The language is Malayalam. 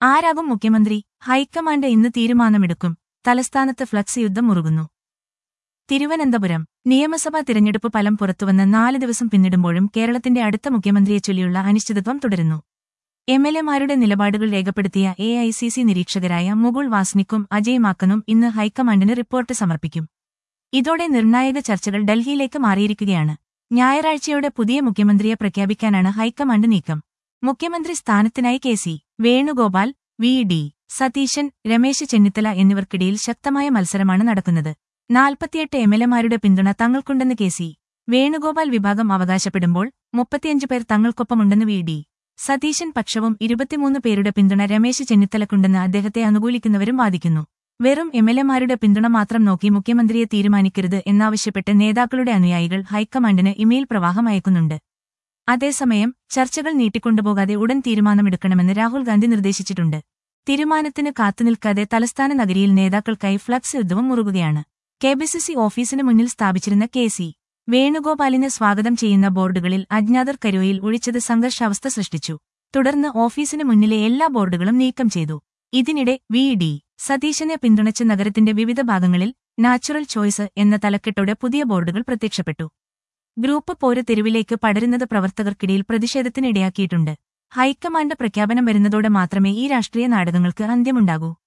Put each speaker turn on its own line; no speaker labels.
ആരാകും മുഖ്യമന്ത്രി ഹൈക്കമാൻഡ് ഇന്ന് തീരുമാനമെടുക്കും തലസ്ഥാനത്ത് ഫ്ലക്സ് യുദ്ധം മുറുകുന്നു തിരുവനന്തപുരം നിയമസഭാ തിരഞ്ഞെടുപ്പ് ഫലം പുറത്തുവന്ന് നാല് ദിവസം പിന്നിടുമ്പോഴും കേരളത്തിന്റെ അടുത്ത മുഖ്യമന്ത്രിയെ ചൊല്ലിയുള്ള അനിശ്ചിതത്വം തുടരുന്നു എംഎൽഎമാരുടെ നിലപാടുകൾ രേഖപ്പെടുത്തിയ എ ഐ സി സി നിരീക്ഷകരായ മുകുൾ വാസ്നിക്കും അജയ് മാക്കനും ഇന്ന് ഹൈക്കമാൻഡിന് റിപ്പോർട്ട് സമർപ്പിക്കും ഇതോടെ നിർണായക ചർച്ചകൾ ഡൽഹിയിലേക്ക് മാറിയിരിക്കുകയാണ് ഞായറാഴ്ചയോടെ പുതിയ മുഖ്യമന്ത്രിയെ പ്രഖ്യാപിക്കാനാണ് ഹൈക്കമാൻഡ് നീക്കം മുഖ്യമന്ത്രി സ്ഥാനത്തിനായി K C Venugopal V D Satheesan Ramesh Chennithala എന്നിവർക്കിടയിൽ ശക്തമായ മത്സരമാണ് നടക്കുന്നത് നാൽപ്പത്തിയെട്ട് എംഎൽഎമാരുടെ പിന്തുണ തങ്ങൾക്കുണ്ടെന്ന് കെ സി വേണുഗോപാൽ വിഭാഗം അവകാശപ്പെടുമ്പോൾ മുപ്പത്തിയഞ്ച് പേർ തങ്ങൾക്കൊപ്പമുണ്ടെന്ന് വി ഡി സതീശൻ പക്ഷവും ഇരുപത്തിമൂന്ന് പേരുടെ പിന്തുണ രമേശ് ചെന്നിത്തലക്കുണ്ടെന്ന് അദ്ദേഹത്തെ അനുകൂലിക്കുന്നവരും വാദിക്കുന്നു വെറും എംഎൽഎമാരുടെ പിന്തുണ മാത്രം നോക്കി മുഖ്യമന്ത്രിയെ തീരുമാനിക്കരുത് എന്നാവശ്യപ്പെട്ട് നേതാക്കളുടെ അനുയായികൾ ഹൈക്കമാൻഡിന് ഇമെയിൽ പ്രവാഹം അയക്കുന്നുണ്ട് അതേസമയം ചർച്ചകൾ നീട്ടിക്കൊണ്ടുപോകാതെ ഉടൻ തീരുമാനമെടുക്കണമെന്ന് രാഹുൽ ഗാന്ധി നിർദ്ദേശിച്ചിട്ടുണ്ട് തീരുമാനത്തിന് കാത്തുനിൽക്കാതെ തലസ്ഥാന നഗരിയിൽ നേതാക്കൾക്കായി ഫ്ലക്സ് യുദ്ധവും മുറുകുകയാണ് കെബിസിസി ഓഫീസിന് മുന്നിൽ സ്ഥാപിച്ചിരുന്ന കെ സി വേണുഗോപാലിനെ സ്വാഗതം ചെയ്യുന്ന ബോർഡുകളിൽ അജ്ഞാതർ കരുവയിൽ ഒഴിച്ചത് സംഘർഷാവസ്ഥ സൃഷ്ടിച്ചു തുടർന്ന് ഓഫീസിന് മുന്നിലെ എല്ലാ ബോർഡുകളും നീക്കം ചെയ്തു ഇതിനിടെ വി ഡി സതീശനെ പിന്തുണച്ച് നഗരത്തിന്റെ വിവിധ ഭാഗങ്ങളിൽ നാച്ചുറൽ ചോയ്സ് എന്ന തലക്കെട്ടോടെ പുതിയ ബോർഡുകൾ പ്രത്യക്ഷപ്പെട്ടു ഗ്രൂപ്പ് പോര് തെരുവിലേക്ക് പടരുന്നത് പ്രവർത്തകർക്കിടയിൽ പ്രതിഷേധത്തിനിടയാക്കിയിട്ടുണ്ട് ഹൈക്കമാൻഡ് പ്രഖ്യാപനം വരുന്നതോടെ മാത്രമേ ഈ രാഷ്ട്രീയ നാടകങ്ങൾക്ക് അന്ത്യമുണ്ടാകൂ